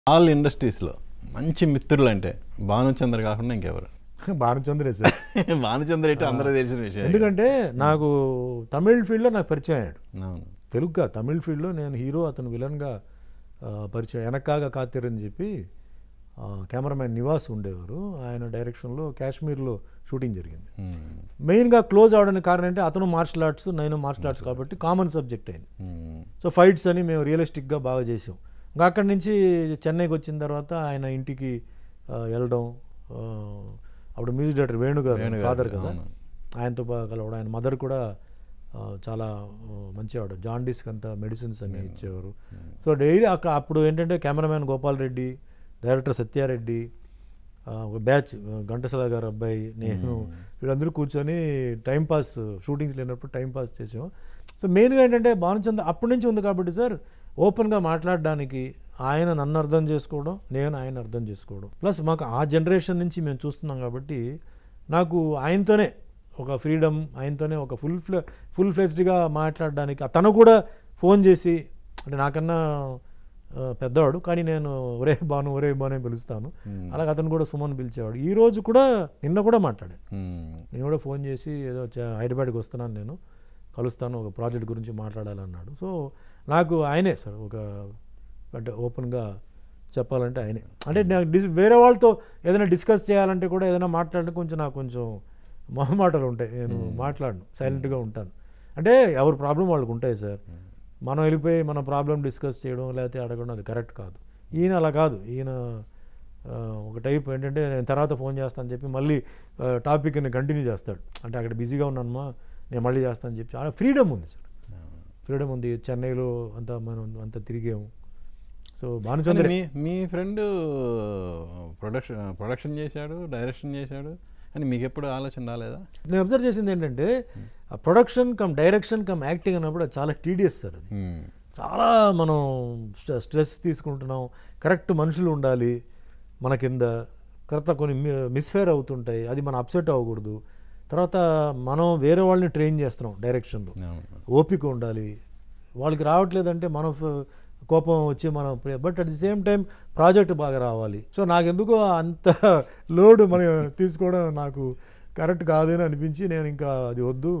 All ఇండస్ట్రీస్లో మంచి మిత్రులు అంటే భానుచంద్ర కాకుండా ఇంకెవరు భానుచంద్రే సార్ భానుచంద్ర అయితే అందరూ తెలిసిన విషయం ఎందుకంటే నాకు తమిళ్ ఫీల్డ్లో నాకు పరిచయం అయ్యాడు అవును తెలుగుగా తమిళ్ ఫీల్డ్లో నేను హీరో అతను విలన్గా ఆ, పరిచయం వెనక్కాగా కాతిరని చెప్పి ఆ, కెమెరామ్యాన్ నివాస్ ఉండేవారు ఆయన డైరెక్షన్లో కాశ్మీర్లో షూటింగ్ జరిగింది మ్మ్. మెయిన్గా క్లోజ్ అవడానికి కారణం అంటే అతను మార్షల్ ఆర్ట్స్ నేను మార్షల్ ఆర్ట్స్ కాబట్టి కామన్ సబ్జెక్ట్ అయింది మ్మ్. సో ఫైట్స్ అని మేము రియలిస్టిక్గా బాగా చేసాం ఇంకా అక్కడి నుంచి చెన్నైకి వచ్చిన తర్వాత ఆయన ఇంటికి ఆ, వెళ్ళడం ఆ, అప్పుడు మ్యూజిక్ డైరెక్టర్ వేణు గారు వేణు గారు, ఫాదర్ కదా అవును. ఆయనతో బాగా కలవడం ఆయన మదర్ కూడా ఆ, చాలా ఆ, మంచివాడు జాండీస్కి అంతా మెడిసిన్స్ అన్ని ఇచ్చేవారు సో డైలీ అక్కడ అప్పుడు ఏంటంటే కెమెరామ్యాన్ గోపాల్ రెడ్డి డైరెక్టర్ సత్యారెడ్డి ఆ, ఒక బ్యాచ్ ఆ, ఘంటసాల గారు అబ్బాయి నేను వీళ్ళందరూ కూర్చొని టైం పాస్ షూటింగ్స్ లేనప్పుడు టైం పాస్ చేసాం సో మెయిన్గా ఏంటంటే భానుచంద్ర అప్పటి నుంచి ఉంది కాబట్టి సార్ ఓపెన్గా మాట్లాడడానికి ఆయన నన్ను అర్థం చేసుకోవడం నేను ఆయన అర్థం చేసుకోవడం ప్లస్ మాకు ఆ జనరేషన్ నుంచి మేము చూస్తున్నాం కాబట్టి నాకు ఆయనతోనే ఒక ఫ్రీడమ్ ఆయనతోనే ఒక ఫుల్ ఫ్లె ఫుల్ ఫ్లెజ్డ్గా మాట్లాడడానికి తను కూడా ఫోన్ చేసి అంటే నాకన్నా ఆ, పెద్దవాడు కానీ నేను ఒరే బాను ఒరే బాను అని పిలుస్తాను అలాగే అతను కూడా సుమన్ పిలిచేవాడు ఈ రోజు కూడా నిన్న కూడా మాట్లాడాను మ్మ్. నేను కూడా ఫోన్ చేసి ఏదో చ- హైదరాబాద్కి వస్తున్నాను నేను కలుస్తాను ఒక ప్రాజెక్ట్ గురించి మాట్లాడాలన్నాడు సో నాకు ఆయనే సార్ ఒక అంటే ఓపెన్గా చెప్పాలంటే ఆయనే అంటే నాకు డిస్ వేరే వాళ్ళతో ఏదైనా డిస్కస్ చేయాలంటే కూడా ఏదైనా మాట్లాడితే కొంచెం నాకు కొంచెం మొహమాటలు ఉంటాయి నేను మాట్లాడను సైలెంట్గా ఉంటాను అంటే ఎవరి ప్రాబ్లం వాళ్ళకు ఉంటాయి సార్ మనం వెళ్ళిపోయి మన ప్రాబ్లం డిస్కస్ చేయడం లేకపోతే అడగడం అది కరెక్ట్ కాదు ఈయన అలా కాదు ఈయన ఆ, ఒక టైప్ ఏంటంటే నేను తర్వాత ఫోన్ చేస్తాను చెప్పి మళ్ళీ టాపిక్ని కంటిన్యూ చేస్తాడు అంటే అక్కడ బిజీగా ఉన్నానమ్మా నేను మళ్ళీ చేస్తాను చెప్పి చాలా ఫ్రీడమ్ ఉంది సార్ ఫ్రీడమ్ ఉంది చెన్నైలో అంతా మనం అంతా తిరిగాము సో కానీ భానుచంద్ర మీ మీ ఫ్రెండ్ ప్రొడక్షన్ ప్రొడక్షన్ చేశాడు డైరెక్షన్ చేశాడు అని మీకు ఎప్పుడు ఆలోచన రాలేదా నేను అబ్జర్వ్ చేసింది ఏంటంటే ఆ production cum direction cum acting అన్నప్పుడు అది చాలా టీడియస్ సార్ అది మ్మ్. చాలా మనం స్ట్రె- స్ట్రెస్ తీసుకుంటున్నాం కరెక్ట్ మనుషులు ఉండాలి మన కింద కరెక్ట్ కొన్ని మిస్ఫేర్ అవుతుంటాయి అది మనం అప్సెట్ అవ్వకూడదు తర్వాత మనం వేరే వాళ్ళని ట్రైన్ చేస్తున్నాం డైరెక్షన్లో అవును. ఓపిక ఉండాలి వాళ్ళకి రావట్లేదంటే మనం ఫ- కోపం వచ్చి మనం but at the same time project బాగా రావాలి సో నాకెందుకో అంత లోడ్ మనం తీసుకోవడం నాకు కరెక్ట్ కాదని అనిపించి నేను ఇంకా అది వద్దు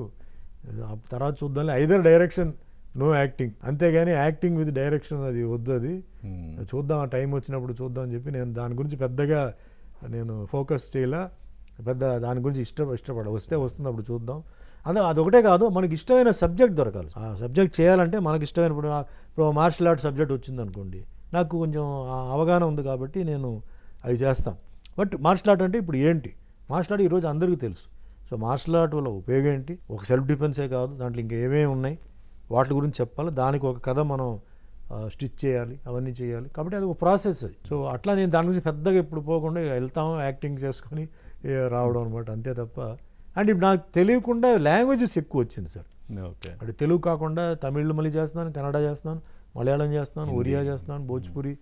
ఆ తర్వాత చూద్దాం ఐదర్ డైరెక్షన్ నో యాక్టింగ్ అంతేగాని యాక్టింగ్ విత్ డైరెక్షన్ అది వద్దు అది మ్మ్. చూద్దాం ఆ టైం వచ్చినప్పుడు చూద్దాం అని చెప్పి నేను దాని గురించి పెద్దగా నేను ఫోకస్ చేయలా పెద్ద దాని గురించి ఇష్ట ఇష్టపడ వస్తే వస్తుంది అప్పుడు చూద్దాం అదే అదొకటే కాదు మనకి ఇష్టమైన సబ్జెక్ట్ దొరకాలి ఆ సబ్జెక్ట్ చేయాలంటే మనకి ఇష్టమైన ఇప్పుడు నా- ఇప్పుడు మార్షల్ ఆర్ట్ సబ్జెక్ట్ వచ్చింది అనుకోండి నాకు కొంచెం ఆ అవగాహన ఉంది కాబట్టి నేను అది చేస్తాను బట్ మార్షల్ ఆర్ట్ అంటే ఇప్పుడు ఏంటి మార్షల్ ఆర్ట్ ఈరోజు అందరికీ తెలుసు సో మార్షల్ ఆర్ట్ వల్ల ఉపయోగం ఏంటి ఒక సెల్ఫ్ డిఫెన్సే కాదు దాంట్లో ఇంకా ఏమేమి ఉన్నాయి వాటి గురించి చెప్పాలి దానికి ఒక కథ మనం స్టిచ్ చేయాలి అవన్నీ చేయాలి కాబట్టి అది ఒక ప్రాసెస్ అది సో అట్లా నేను దాని గురించి పెద్దగా ఇప్పుడు పోకుండా ఇక వెళ్తాం యాక్టింగ్ చేసుకొని ఏ రావడం అనమాట అంతే తప్ప అండ్ ఇప్పుడు నాకు తెలియకుండా లాంగ్వేజెస్ ఎక్కువ వచ్చింది సార్ ఓకే అంటే తెలుగు కాకుండా తమిళ్ మళ్ళీ చేస్తున్నాను కన్నడ చేస్తున్నాను మలయాళం చేస్తున్నాను ఒరియా చేస్తున్నాను భోజ్పురి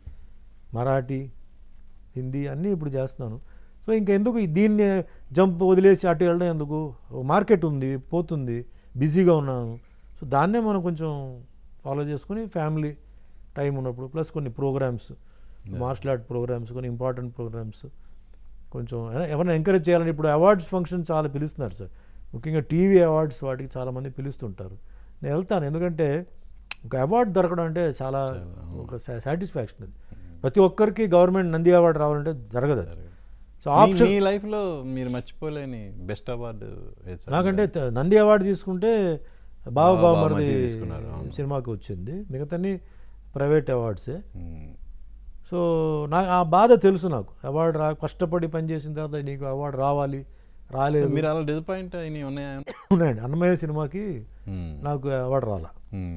మరాఠీ హిందీ అన్నీ ఇప్పుడు చేస్తున్నాను సో ఇంకెందుకు ఈ దీన్ని జంప్ వదిలేసి అటు వెళ్ళడం ఎందుకు మార్కెట్ ఉంది పోతుంది బిజీగా ఉన్నాను సో దాన్నే మనం కొంచెం ఫాలో చేసుకుని ఫ్యామిలీ టైం ఉన్నప్పుడు ప్లస్ కొన్ని ప్రోగ్రామ్స్ మార్షల్ ఆర్ట్ ప్రోగ్రామ్స్ కొన్ని ఇంపార్టెంట్ ప్రోగ్రామ్స్ కొంచెం ఎవ- ఎవరైనా ఎంకరేజ్ చేయాలని ఇప్పుడు అవార్డ్స్ ఫంక్షన్ చాలా పిలుస్తున్నారు సార్ ముఖ్యంగా టీవీ అవార్డ్స్ వాటికి చాలామంది పిలుస్తుంటారు నేను వెళ్తాను ఎందుకంటే ఒక అవార్డు దొరకడం అంటే చాలా ఒక సాటిస్ఫాక్షన్ అది ప్రతి ఒక్కరికి గవర్నమెంట్ నంది అవార్డు రావాలంటే జరగదు అది సో మీ- ఆప్షన్ మీ లైఫ్లో మీరు మర్చిపోలేని బెస్ట్ అవార్డు ఏది సార్? నాకంటే త- నంది అవార్డు తీసుకుంటే బావ బావ బావ బావ మరిది మరిది తీసుకున్నారు, అవును. సినిమాకి వచ్చింది మిగతాన్ని ప్రైవేట్ అవార్డ్సే మ్మ్. సో నా ఆ బాధ తెలుసు నాకు అవార్డు రా కష్టపడి పనిచేసిన తర్వాత నీకు అవార్డు రావాలి రాలేదు మీరు అలా డిసప్పాయింట్ అయినవి ఉన్నాయా ఉన్నాయండి అన్నమయ్య సినిమాకి మ్మ్. నాకు అవార్డు రాలా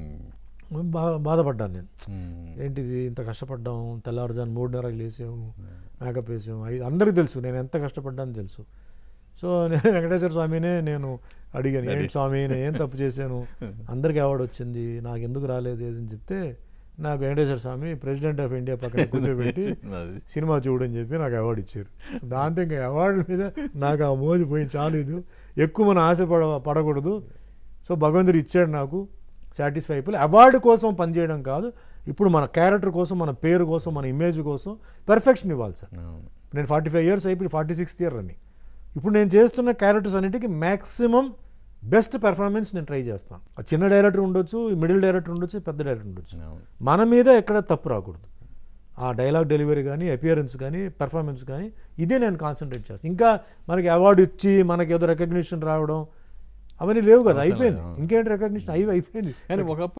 మ్మ్. బా బాధపడ్డాను నేను మ్మ్. ఏంటిది ఇంత కష్టపడ్డాం తెల్లవారుజాను మూడున్నరకు లేసాము మేకప్ వేసాము ఐదు అందరికీ తెలుసు నేను ఎంత కష్టపడ్డాను తెలుసు సో నేను వెంకటేశ్వర స్వామినే నేను అడిగాను ఏంటి స్వామి నేను ఏం తప్పు చేశాను అందరికీ అవార్డు వచ్చింది నాకు ఎందుకు రాలేదు ఏదని చెప్తే నాకు Venkateswara Swamy president of India పక్కన కూర్చోబెట్టి అది. సినిమా చూడని చెప్పి నాకు అవార్డు ఇచ్చారు దాంతో ఇంకా అవార్డు మీద నాకు ఆ మోజు పోయి చాలేదు ఎక్కువ మనం ఆశపడ పడకూడదు సో భగవంతుడు ఇచ్చాడు నాకు సాటిస్ఫై అయిపోయి అవార్డు కోసం పనిచేయడం కాదు ఇప్పుడు మన క్యారెక్టర్ కోసం మన పేరు కోసం మన ఇమేజ్ కోసం పెర్ఫెక్షన్ ఇవ్వాలి సార్ అవును నేను ఫార్టీ ఫైవ్ ఇయర్స్ అయిపోయి ఫార్టీ సిక్స్త్ ఇయర్ అని ఇప్పుడు నేను చేస్తున్న క్యారెక్టర్స్ అన్నిటికీ మ్యాక్సిమం బెస్ట్ పెర్ఫార్మెన్స్ నేను ట్రై చేస్తాను ఆ చిన్న డైరెక్టర్ ఉండొచ్చు మిడిల్ డైరెక్టర్ ఉండొచ్చు పెద్ద డైరెక్టర్ ఉండొచ్చు అవును మన మీద ఎక్కడ తప్పు రాకూడదు ఆ డైలాగ్ డెలివరీ కానీ అపియరెన్స్ కానీ పెర్ఫార్మెన్స్ కానీ ఇదే నేను కాన్సన్ట్రేట్ చేస్తాను ఇంకా మనకి అవార్డు ఇచ్చి మనకి ఏదో రికగ్నిషన్ రావడం అవన్నీ లేవు కదా అవసరం అయిపోయింది లేదు, అవును. ఇంకేంటి రికగ్నిషన్ అవి అయిపోయింది కానీ ఒకప్పుడు